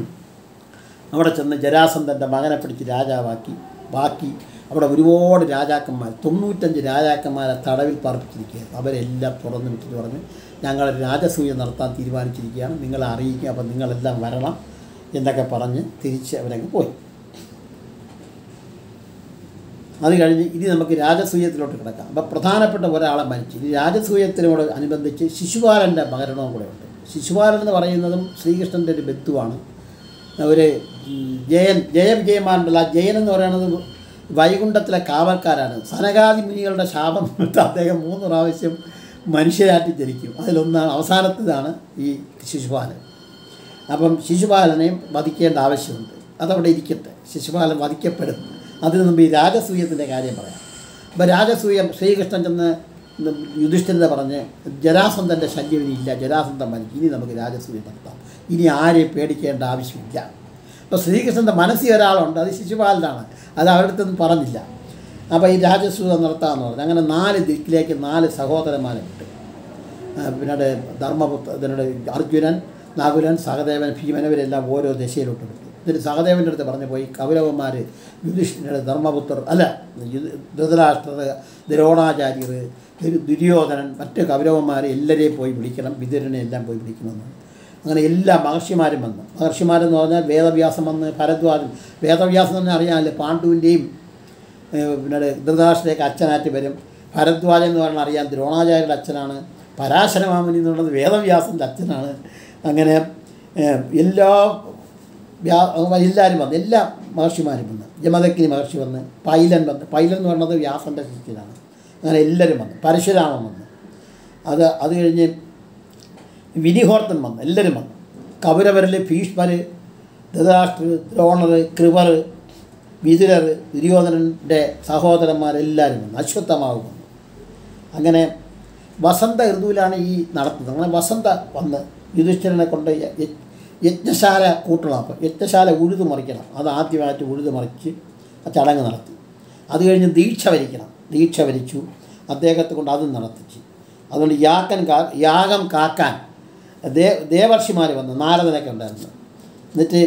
അവിടെ ചെന്ന് ജരാസന്ധൻ്റെ മകനെ പിടിച്ച് രാജാവാക്കി ബാക്കി അവിടെ ഒരുപാട് രാജാക്കന്മാർ തൊണ്ണൂറ്റഞ്ച് രാജാക്കന്മാരെ തടവിൽ പാർപ്പിച്ചിരിക്കുകയാണ് അവരെല്ലാം തുറന്നു വിട്ടിട്ട് പറഞ്ഞ് ഞങ്ങൾ രാജസൂയം നടത്താൻ തീരുമാനിച്ചിരിക്കുകയാണ് നിങ്ങളെ അറിയിക്കുക അപ്പം നിങ്ങളെല്ലാം വരണം എന്നൊക്കെ പറഞ്ഞ് തിരിച്ച് അവരങ്ങ് പോയി അത് കഴിഞ്ഞ് ഇനി നമുക്ക് രാജസൂയത്തിലോട്ട് കിടക്കാം അപ്പോൾ പ്രധാനപ്പെട്ട ഒരാളെ മരിച്ചു ഇനി രാജസൂയത്തിനോട് അനുബന്ധിച്ച് ശിശുപാലൻ്റെ മകരണവും കൂടെ ഉണ്ട് ശിശുപാലൻ എന്ന് പറയുന്നതും ശ്രീകൃഷ്ണൻ്റെ ഒരു ബന്ധുവാണ് ഒരു ഉം, ജയൻ ജയവിജയമാരുണ്ടല്ല ആ ജയൻ എന്ന് പറയുന്നത് വൈകുണ്ഠത്തിലെ കാവൽക്കാരാണ് സനകാദി മുനികളുടെ ശാപം കൊണ്ട് അദ്ദേഹം മൂന്ന് പ്രാവശ്യം മനുഷ്യരാറ്റി ജനിക്കും അതിലൊന്നാണ് അവസാനത്തേതാണ് ഈ ശിശുപാലൻ അപ്പം ശിശുപാലനെയും വധിക്കേണ്ട ആവശ്യമുണ്ട് അതവിടെ ഇരിക്കട്ടെ ശിശുപാലൻ വധിക്കപ്പെടും അതിന് മുമ്പ് ഈ രാജസൂയത്തിൻ്റെ കാര്യം പറയാം അപ്പോൾ രാജസൂയം ശ്രീകൃഷ്ണൻ ചെന്ന് യുധിഷ്ഠിരത പറഞ്ഞ് ജരാസന്ധൻ്റെ ശല്യം ഇനി ഇല്ല ജരാസന്ധൻ മരിക്കും ഇനി നമുക്ക് രാജസൂയം നടത്താം ഇനി ആരെയും പേടിക്കേണ്ട ആവശ്യമില്ല അപ്പോൾ ശ്രീകൃഷ്ണൻ്റെ മനസ്സിൽ ഒരാളുണ്ട് അത് ശിശുപാലനാണ് അത് അവരുടെ അടുത്തൊന്നും പറഞ്ഞില്ല അപ്പോൾ ഈ രാജസൂയം നടത്താമെന്ന് പറഞ്ഞു അങ്ങനെ നാല് ദിക്കിലേക്ക് നാല് സഹോദരന്മാരെ വിട്ടു ആ, പിന്നീട് ധർമ്മപുത്ര ഇതിനോട് അർജുനൻ നാകുലൻ സഹദേവൻ ഭീമൻ ഇവരെല്ലാം ഓരോ ദിശയിലോട്ട് വിട്ടു എന്നിട്ട് സഹദേവൻ്റെ അടുത്ത് പറഞ്ഞു പോയി കൗരവന്മാർ യുധിഷ്ഠിരയുടെ ധർമ്മപുത്രർ അല്ല യു- ധൃതരാഷ്ട്രർ ദ്രോണാചാര്യർ ദുര്- ദുര്യോധനൻ മറ്റ് കൗരവന്മാരെ എല്ലാവരെയും പോയി വിളിക്കണം വിതുരനെ എല്ലാം പോയി വിളിക്കണമെന്ന് അങ്ങനെ എല്ലാ മഹർഷിമാരും വന്നു മഹർഷിമാരെന്ന് പറഞ്ഞാൽ വേദവ്യാസം വന്ന് ഭരദ്വാജൻ വേദവ്യാസം എന്ന് പറഞ്ഞാൽ അറിയാമല്ലോ പാണ്ഡുവിൻ്റെയും ഏഹ് പിന്നെ ധൃതരാഷ്ട്രയൊക്കെ അച്ഛനായിട്ട് വരും ഭരദ്വാജൻ എന്ന് പറഞ്ഞാൽ അറിയാം ദ്രോണാചാര്യരുടെ അച്ഛനാണ് പരാശരമാമുനി എന്ന് പറയുന്നത് വേദവ്യാസൻ്റെ അച്ഛനാണ് അങ്ങനെ ഏഹ് എല്ലാ വ്യാ എല്ലാവരും വന്ന് എല്ലാ മഹർഷിമാരും വന്ന് ജമദക്കിനി മഹർഷി വന്ന് പൈലൻ വന്ന് പൈലൻ എന്ന് പറയുന്നത് വ്യാസൻ്റെ ശിഷ്യനാണ് അങ്ങനെ എല്ലാവരും വന്ന് പരശുരാമൻ വന്ന് അത് അത് കഴിഞ്ഞ് വിനിഹോർത്തൻ വന്ന് എല്ലാവരും വന്നു കൗരവരിൽ ഭീഷ്മർ ധൃതരാഷ്ട്ര ദ്രോണർ കൃപർ വിതുരർ ദുര്യോധനൻ്റെ സഹോദരന്മാരെല്ലാവരും വന്നു അശ്വത്ഥമാവ് വന്നു അങ്ങനെ വസന്ത ഋതുവിലാണ് ഈ നടത്തുന്നത് അങ്ങനെ വസന്ത വന്ന് യുധിഷ്ഠിരനെ കൊണ്ട് യ- യ- യജ്ഞശാല കൂട്ടണം അപ്പോൾ യജ്ഞശാല ഉഴുതു മറിക്കണം അത് ആദ്യമായിട്ട് ഉഴുതു മറിച്ച് ആ ചടങ്ങ് നടത്തി അത് കഴിഞ്ഞ് ദീക്ഷ വരിക്കണം ദീക്ഷ വരിച്ചു അദ്ദേഹത്തെ കൊണ്ട് അതും നടത്തിച്ചു അതുകൊണ്ട് യാക്കൻ കാ യാഗം കാക്കാൻ ദേ ദേവർഷിമാർ വന്നു നാരദനൊക്കെ ഉണ്ടായിരുന്നു എന്നിട്ട്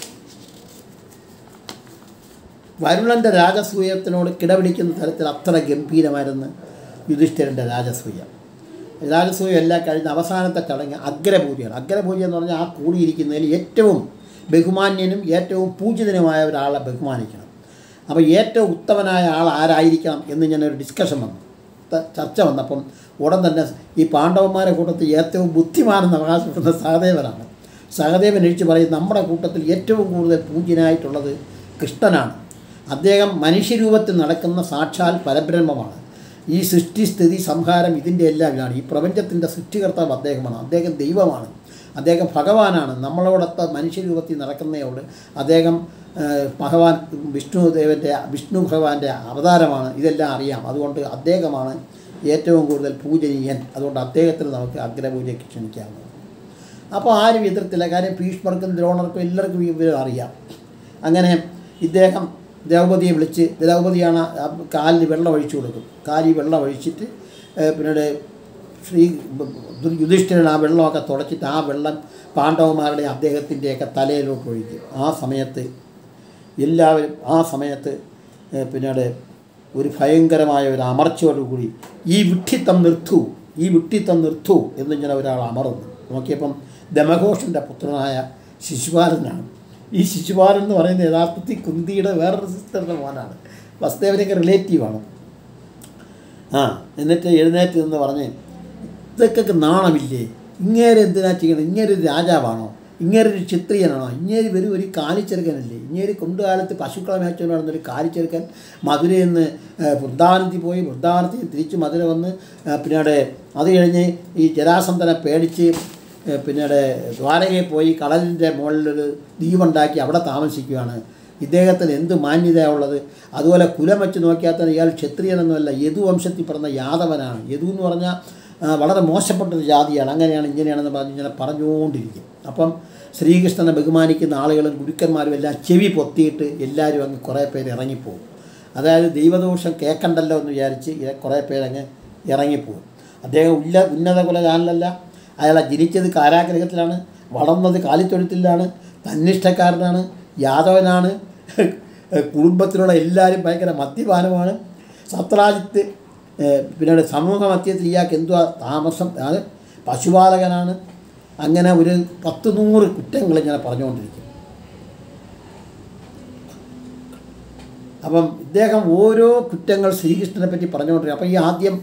വരുണൻ്റെ രാജസൂയത്തിനോട് കിടപിടിക്കുന്ന തരത്തിൽ അത്ര ഗംഭീരമായിരുന്നു യുധിഷ്ഠിരൻ്റെ രാജസൂയം രാജസൂയം എല്ലാം കഴിഞ്ഞ് അവസാനത്തെ ചടങ്ങ് അഗ്രപൂജയാണ് അഗ്രപൂജ എന്ന് പറഞ്ഞാൽ ആ കൂടിയിരിക്കുന്നതിൽ ഏറ്റവും ബഹുമാന്യനും ഏറ്റവും പൂജിതനുമായ ഒരാളെ ബഹുമാനിക്കണം അപ്പോൾ ഏറ്റവും ഉത്തമനായ ആൾ ആരായിരിക്കണം എന്ന് ഞാൻ ഒരു ഡിസ്കഷൻ വന്നു ത- ചർച്ച വന്നപ്പം ഉടൻ തന്നെ ഈ പാണ്ഡവന്മാരെ കൂട്ടത്തിൽ ഏറ്റവും ബുദ്ധിമാനെന്ന് അവകാശപ്പെടുന്ന സഹദേവനാണ് സഹദേവൻ എഴിച്ച് പറയും നമ്മുടെ കൂട്ടത്തിൽ ഏറ്റവും കൂടുതൽ പൂജ്യനായിട്ടുള്ളത് കൃഷ്ണനാണ് അദ്ദേഹം മനുഷ്യരൂപത്തിൽ നടക്കുന്ന സാക്ഷാൽ പരബ്രഹ്മമാണ് ഈ സൃഷ്ടി സ്ഥിതി സംഹാരം ഇതിൻ്റെ എല്ലാം ഇതാണ് ഈ പ്രപഞ്ചത്തിൻ്റെ സൃഷ്ടികർത്താവ് അദ്ദേഹമാണ് അദ്ദേഹം ദൈവമാണ് അദ്ദേഹം ഭഗവാനാണ് നമ്മളോടൊത്ത മനുഷ്യരൂപത്തിൽ നടക്കുന്നതോട് അദ്ദേഹം ഏഹ്, ഭഗവാൻ വിഷ്ണുദേവൻ്റെ വിഷ്ണു ഭഗവാന്റെ അവതാരമാണ് ഇതെല്ലാം അറിയാം അതുകൊണ്ട് അദ്ദേഹമാണ് ഏറ്റവും കൂടുതൽ പൂജനീയൻ അതുകൊണ്ട് അദ്ദേഹത്തിന് നമുക്ക് അഗ്രപൂജയ്ക്ക് ക്ഷണിക്കാവുന്നത് അപ്പോൾ ആരും എതിർത്തില്ല കാര്യം ഭീഷ്മർക്കും ദ്രോണർക്കും എല്ലാവർക്കും ഈ വിവരം അറിയാം അങ്ങനെ ഇദ്ദേഹം ദ്രൗപതിയെ വിളിച്ച് ദ്രൗപതിയാണ് ആ കാലിന് വെള്ളം ഒഴിച്ചു കൊടുക്കും കാലിൽ വെള്ളം ഒഴിച്ചിട്ട് ഏഹ്, പിന്നീട് ശ്രീ ദു- യുധിഷ്ഠിരൻ ആ വെള്ളമൊക്കെ തുടച്ചിട്ട് ആ വെള്ളം പാണ്ഡവന്മാരുടെ അദ്ദേഹത്തിൻ്റെയൊക്കെ തലയിലോട്ട് ഒഴിക്കും ആ സമയത്ത് എല്ലാവരും ആ സമയത്ത് ഏഹ്, പിന്നീട് ഒരു ഭയങ്കരമായ ഒരു അമർച്ചയോടുകൂടി ഈ വിഡ്ഢിത്തം നിർത്തൂ ഈ വിഡ്ഢിത്തം നിർത്തൂ എന്നിങ്ങനെ ഒരാൾ അമർന്നു നോക്കിയപ്പം ദമഘോഷൻ്റെ പുത്രനായ ശിശുപാലനാണ് ഈ ശിശുപാലൻ എന്ന് പറയുന്നത് യഥാർത്ഥത്തിൽ കുന്തിയുടെ വേറൊരു സിസ്റ്ററിൻ്റെ മോനാണ് വസുദേവനൊക്കെ റിലേറ്റീവാണ് ആ എന്നിട്ട് എഴുന്നേറ്റ് നിന്ന് പറഞ്ഞ് ഇതൊക്കെ നാണമില്ലേ ഇങ്ങേര് എന്തിനാ ചെയ്യണം ഇങ്ങേര് ഒരു രാജാവാണോ ഇങ്ങേര് ഒരു ക്ഷത്രിയനാണോ ഇങ്ങേര് വെറും ഒരു കാലിച്ചെറുക്കനല്ലേ ഇങ്ങേര് കൊണ്ടുകാലത്ത് പശുക്കളെ മേച്ചുകൊണ്ട് നടന്നൊരു കാലിച്ചെറുക്കൻ മധുരയിൽ നിന്ന് ഏഹ്, വൃന്ദാവനത്തിൽ പോയി വൃന്ദാവനത്തിൽ നിന്ന് തിരിച്ച് മധുര വന്ന് ഏഹ്, പിന്നീട് അത് കഴിഞ്ഞ് ഈ ജരാസന്ധനെ പേടിച്ച് ഏഹ്, പിന്നീട് ദ്വാരകയിൽ പോയി കടലിൻ്റെ മുകളിലൊരു ദ്വീപുണ്ടാക്കി അവിടെ താമസിക്കുകയാണ് ഇദ്ദേഹത്തിന് എന്ത് മാന്യതയുള്ളത് അതുപോലെ കുലം വെച്ച് നോക്കിയാൽ തന്നെ ഇയാൾ ക്ഷത്രിയനൊന്നുമല്ല യദു വംശത്തിൽ പിറന്ന യാദവനാണ് യദു എന്ന് പറഞ്ഞാൽ ആ, വളരെ മോശപ്പെട്ടൊരു ജാതിയാണ് അങ്ങനെയാണ് ഇങ്ങനെയാണെന്ന് പറഞ്ഞ് ഇങ്ങനെ പറഞ്ഞുകൊണ്ടിരിക്കും അപ്പം ശ്രീകൃഷ്ണനെ ബഹുമാനിക്കുന്ന ആളുകളും ഗുരുക്കന്മാരും എല്ലാം ചെവി പൊത്തിയിട്ട് എല്ലാവരും അങ്ങ് കുറേ പേര് ഇറങ്ങിപ്പോകും അതായത് ദൈവദോഷം കേൾക്കണ്ടല്ലോ എന്ന് വിചാരിച്ച് ഇ- കുറേ പേരങ്ങ് ഇറങ്ങിപ്പോകും അദ്ദേഹം ഉല്ല ഉന്നത കുലകാരനല്ല അയാളെ ജനിച്ചത് കാരാഗ്രഹത്തിലാണ് വളർന്നത് കാലിത്തൊഴുത്തിലാണ് തന്നിഷ്ടക്കാരനാണ് യാദവനാണ് കുടുംബത്തിലുള്ള എല്ലാവരും ഭയങ്കര മദ്യപാനമാണ് സത്രാജിത്ത് ഏഹ്, പിന്നീട് സമൂഹ മധ്യത്തിൽ ഇയാൾക്ക് എന്തുവാ താമസം അത് പശുപാലകനാണ് അങ്ങനെ ഒരു പത്ത് നൂറ് കുറ്റങ്ങൾ ഇങ്ങനെ പറഞ്ഞുകൊണ്ടിരിക്കും അപ്പം ഇദ്ദേഹം ഓരോ കുറ്റങ്ങൾ ശ്രീകൃഷ്ണനെ പറ്റി പറഞ്ഞുകൊണ്ടിരിക്കും അപ്പം ഈ ആദ്യം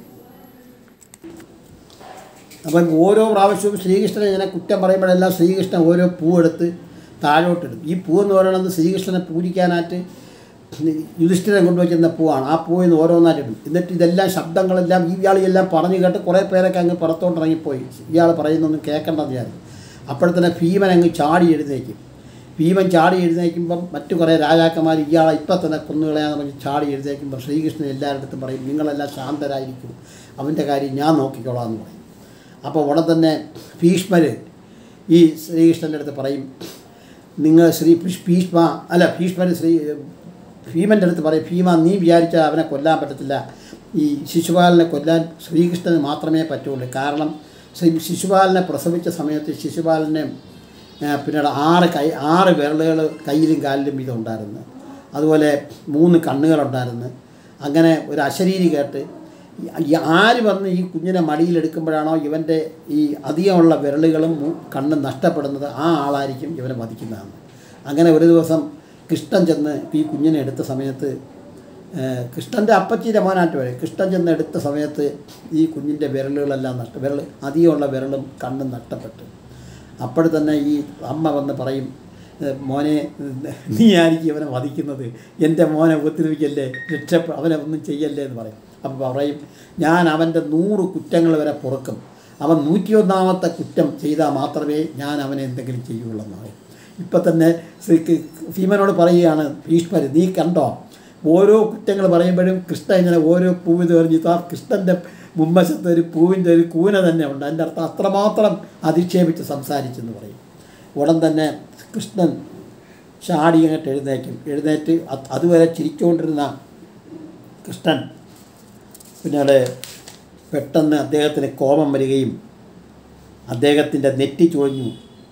അപ്പം ഓരോ പ്രാവശ്യവും ശ്രീകൃഷ്ണനെ ഇങ്ങനെ കുറ്റം പറയുമ്പോഴെല്ലാം ശ്രീകൃഷ്ണൻ ഓരോ പൂവെടുത്ത് താഴോട്ടിടും ഈ പൂവെന്ന് പറയുന്നത് ശ്രീകൃഷ്ണനെ പൂജിക്കാനായിട്ട് യുധിഷ്ഠിരൻ കൊണ്ടുവച്ചിരുന്ന പൂവാണ് ആ പൂവിൽ നിന്ന് ഓരോന്നായിട്ടിടും എന്നിട്ട് ഇതെല്ലാം ശബ്ദങ്ങളെല്ലാം ഈ ഇയാളെല്ലാം പറഞ്ഞു കേട്ട് കുറേ പേരൊക്കെ അങ്ങ് പുറത്തോട്ട് ഇറങ്ങിപ്പോയി ഇയാൾ പറയുന്നൊന്നും കേൾക്കേണ്ടെന്ന് വിചാരിച്ചു അപ്പോഴത്തന്നെ ഭീമൻ അങ്ങ് ചാടി എഴുന്നേക്കും ഭീമൻ ചാടി എഴുന്നേക്കുമ്പം മറ്റു കുറേ രാജാക്കന്മാർ ഇയാളെ ഇപ്പം തന്നെ കൊന്നുകളയാന്ന് പറഞ്ഞ് ചാടി എഴുന്നേക്കുമ്പോൾ ശ്രീകൃഷ്ണൻ എല്ലാവരുടെ അടുത്തും പറയും നിങ്ങളെല്ലാം ശാന്തരായിരിക്കും അവൻ്റെ കാര്യം ഞാൻ നോക്കിക്കോളാം എന്ന് പറയും അപ്പോൾ ഉടൻ തന്നെ ഭീഷ്മർ ഈ ശ്രീകൃഷ്ണൻ്റെ അടുത്ത് പറയും നിങ്ങൾ ശ്രീ ഭീഷ്- ഭീഷ്മ അല്ല ഭീഷ്മർ ശ്രീ ഭീമൻ്റെ അടുത്ത് പറയും ഭീമ നീ വിചാരിച്ചാൽ അവനെ കൊല്ലാൻ പറ്റത്തില്ല ഈ ശിശുപാലനെ കൊല്ലാൻ ശ്രീകൃഷ്ണന് മാത്രമേ പറ്റുള്ളൂ കാരണം ശ്രീ ശിശുപാലനെ പ്രസവിച്ച സമയത്ത് ശിശുപാലനെ ആ, പിന്നീട് ആറ് കൈ ആറ് വിരലുകൾ കയ്യിലും കാലിലും വീതം ഉണ്ടായിരുന്നു അതുപോലെ മൂന്ന് കണ്ണുകളുണ്ടായിരുന്നു അങ്ങനെ ഒരു അശരീരി കേട്ട് ഈ- ഈ ആര് വന്ന് ഈ കുഞ്ഞിനെ മടിയിലെടുക്കുമ്പോഴാണോ ഇവൻ്റെ ഈ അധികമുള്ള വിരലുകളും മു- കണ്ണും നഷ്ടപ്പെടുന്നത് ആ ആളായിരിക്കും ഇവനെ വധിക്കുന്നതാണ് അങ്ങനെ ഒരു ദിവസം കൃഷ്ണൻ ചെന്ന് ഈ കുഞ്ഞിനെ എടുത്ത സമയത്ത് ഏഹ്, കൃഷ്ണൻ്റെ അപ്പച്ചിയുടെ മോനായിട്ട് വരും കൃഷ്ണൻ ചെന്ന് എടുത്ത സമയത്ത് ഈ കുഞ്ഞിൻ്റെ വിരലുകളെല്ലാം നഷ്ട വിരൽ അധികമുള്ള വിരലും കണ്ണും നഷ്ടപ്പെട്ടു അപ്പോൾ തന്നെ ഈ അമ്മ വന്ന് പറയും "ഏഹ്, മോനെ നീ ആയിരിക്കും ഇവനെ വധിക്കുന്നത് എൻ്റെ മോനെ ഉപദ്രവിക്കല്ലേ രക്ഷപ്പ അവനെ ഒന്നും ചെയ്യല്ലേ എന്ന് പറയും അപ്പോൾ പറയും ഞാൻ അവൻ്റെ നൂറ് കുറ്റങ്ങൾ വരെ പൊറുക്കും അവൻ നൂറ്റിയൊന്നാമത്തെ കുറ്റം ചെയ്താൽ മാത്രമേ ഞാൻ അവനെ എന്തെങ്കിലും ചെയ്യുള്ളൂ എന്ന് പറയും ഇപ്പം തന്നെ ശ്രീ കി- ഭീമനോട് പറയുകയാണ് ഭീഷ്മർ നീ കണ്ടോ ഓരോ കുറ്റങ്ങൾ പറയുമ്പോഴും കൃഷ്ണ ഇങ്ങനെ ഓരോ പൂവ് തെറിഞ്ഞ് ആ കൃഷ്ണൻ്റെ മുമ്പശത്ത് ഒരു പൂവിൻ്റെ ഒരു കൂന തന്നെ ഉണ്ട് അതിൻ്റെ അർത്ഥം അത്രമാത്രം അധിക്ഷേപിച്ച് സംസാരിച്ചെന്ന് പറയും ഉടൻ തന്നെ കൃഷ്ണൻ ചാടി അങ്ങോട്ട് എഴുന്നേക്കും എഴുന്നേറ്റ് അത് അതുവരെ ചിരിച്ചുകൊണ്ടിരുന്ന കൃഷ്ണൻ പിന്നീട് പെട്ടെന്ന് അദ്ദേഹത്തിന് കോപം വരികയും അദ്ദേഹത്തിൻ്റെ നെറ്റി ചൊഴിഞ്ഞു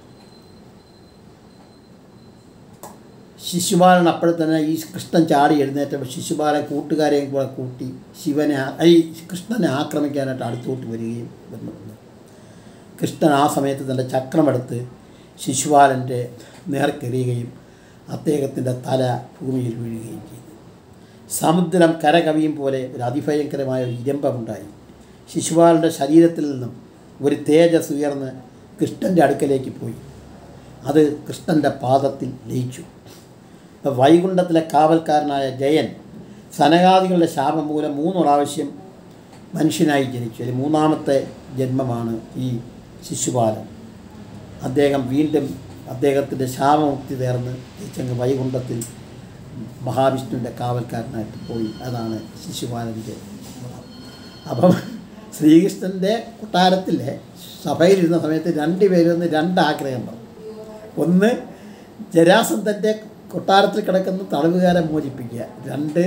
ശിശുപാലൻ അപ്പോൾ തന്നെ ഈ കൃഷ്ണൻ ചാടി എഴുന്നേറ്റപ്പോൾ ശിശുപാലൻ കൂട്ടുകാരെയും കൂടെ കൂട്ടി ശിവനെ ആ- ഈ കൃഷ്ണനെ ആക്രമിക്കാനായിട്ട് അടുത്തോട്ട് വരികയും വന്നു കൃഷ്ണൻ ആ സമയത്ത് തൻ്റെ ചക്രമെടുത്ത് ശിശുപാലൻ്റെ നേർക്കെറിയുകയും അദ്ദേഹത്തിൻ്റെ തല ഭൂമിയിൽ വീഴുകയും ചെയ്തു സമുദ്രം കരകവിയും പോലെ ഒരു അതിഭയങ്കരമായ ഒരു ഇരമ്പമുണ്ടായി ശിശുപാലൻ്റെ ശരീരത്തിൽ നിന്നും ഒരു തേജസ് ഉയർന്ന് കൃഷ്ണൻ്റെ അടുക്കലേക്ക് പോയി അത് കൃഷ്ണൻ്റെ പാദത്തിൽ ലയിച്ചു അപ്പോൾ വൈകുണ്ഠത്തിലെ കാവൽക്കാരനായ ജയൻ സനകാദികളുടെ ശാപം മൂലം മൂന്ന് പ്രാവശ്യം മനുഷ്യനായി ജനിച്ചു അതിൽ മൂന്നാമത്തെ ജന്മമാണ് ഈ ശിശുപാലൻ അദ്ദേഹം വീണ്ടും അദ്ദേഹത്തിൻ്റെ ശാപമുക്തി തീർന്ന് തിരിച്ചങ്ങ് വൈകുണ്ഠത്തിൽ മഹാവിഷ്ണുവിൻ്റെ കാവൽക്കാരനായിട്ട് പോയി അതാണ് ശിശുപാലൻ്റെ ഗുണം അപ്പം ശ്രീകൃഷ്ണൻ്റെ കൊട്ടാരത്തിലെ സഭയിലിരുന്ന സമയത്ത് രണ്ട് പേരൊന്ന് രണ്ട് ആഗ്രഹം പറഞ്ഞു ഒന്ന് ജരാസന്ധൻ്റെ കൊട്ടാരത്തിൽ കിടക്കുന്ന തടവുകാരെ മോചിപ്പിക്കുക രണ്ട്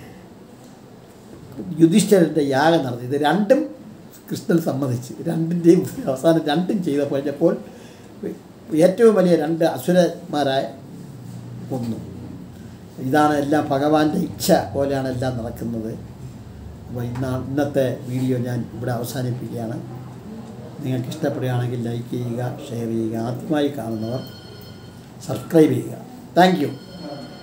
യുധിഷ്ഠിരൻ്റെ യാഗം നടത്തി ഇത് രണ്ടും കൃഷ്ണൻ സമ്മതിച്ചു രണ്ടിൻ്റെയും അവസാനം രണ്ടും ചെയ്ത കഴിഞ്ഞപ്പോൾ ഏറ്റവും വലിയ രണ്ട് അസുരന്മാരായ ഒന്നു ഇതാണ് എല്ലാം ഭഗവാന്റെ ഇച്ഛ പോലെയാണ് എല്ലാം നടക്കുന്നത് അപ്പോൾ ഇന്നാ ഇന്നത്തെ വീഡിയോ ഞാൻ ഇവിടെ അവസാനിപ്പിക്കുകയാണ് നിങ്ങൾക്ക് ഇഷ്ടപ്പെടുകയാണെങ്കിൽ ലൈക്ക് ചെയ്യുക ഷെയർ ചെയ്യുക ആദ്യമായി കാണുന്നവർ സബ്സ്ക്രൈബ് ചെയ്യുക താങ്ക് യു